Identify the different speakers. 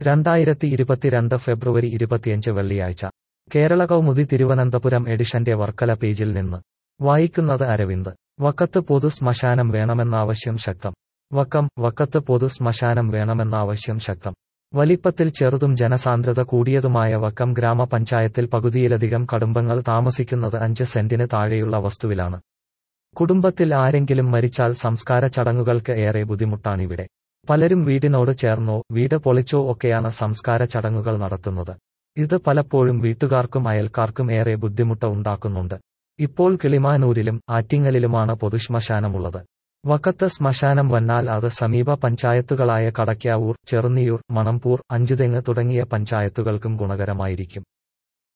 Speaker 1: രണ്ടായിരത്തി ഇരുപത്തിരണ്ട് ഫെബ്രുവരി ഇരുപത്തിയഞ്ച് വെള്ളിയാഴ്ച കേരള കൗമുദി തിരുവനന്തപുരം എഡിഷന്റെ വർക്കല പേജിൽ നിന്ന് വായിക്കുന്നത് അരവിന്ദ് വക്കത്ത് പൊതു ശ്മശാനം വേണമെന്നാവശ്യം ശക്തം വക്കം വക്കത്ത് പൊതു ശ്മശാനം വേണമെന്നാവശ്യം ശക്തം വലിപ്പത്തിൽ ചെറുതും ജനസാന്ദ്രത കൂടിയതുമായ വക്കം ഗ്രാമപഞ്ചായത്തിൽ പകുതിയിലധികം കടുംബങ്ങൾ താമസിക്കുന്നത് അഞ്ച് സെന്റിന് താഴെയുള്ള വസ്തുവിലാണ് കുടുംബത്തിൽ ആരെങ്കിലും മരിച്ചാൽ സംസ്കാര ചടങ്ങുകൾക്ക് ഏറെ ബുദ്ധിമുട്ടാണിവിടെ പലരും വീടിനോട് ചേർന്നോ വീട് പൊളിച്ചോ ഒക്കെയാണ് സംസ്കാര ചടങ്ങുകൾ നടത്തുന്നത് ഇത് പലപ്പോഴും വീട്ടുകാർക്കും അയൽക്കാർക്കും ഏറെ ബുദ്ധിമുട്ട് ഉണ്ടാക്കുന്നുണ്ട് ഇപ്പോൾ കിളിമാനൂരിലും ആറ്റിങ്ങലിലുമാണ് പൊതുശ്മശാനമുള്ളത് വക്കത്ത് ശ്മശാനം വന്നാൽ അത് സമീപ പഞ്ചായത്തുകളായ കടയ്ക്കാവൂർ ചെറുന്നിയൂർ മണമ്പൂർ അഞ്ചുതെങ്ങ് തുടങ്ങിയ പഞ്ചായത്തുകൾക്കും ഗുണകരമായിരിക്കും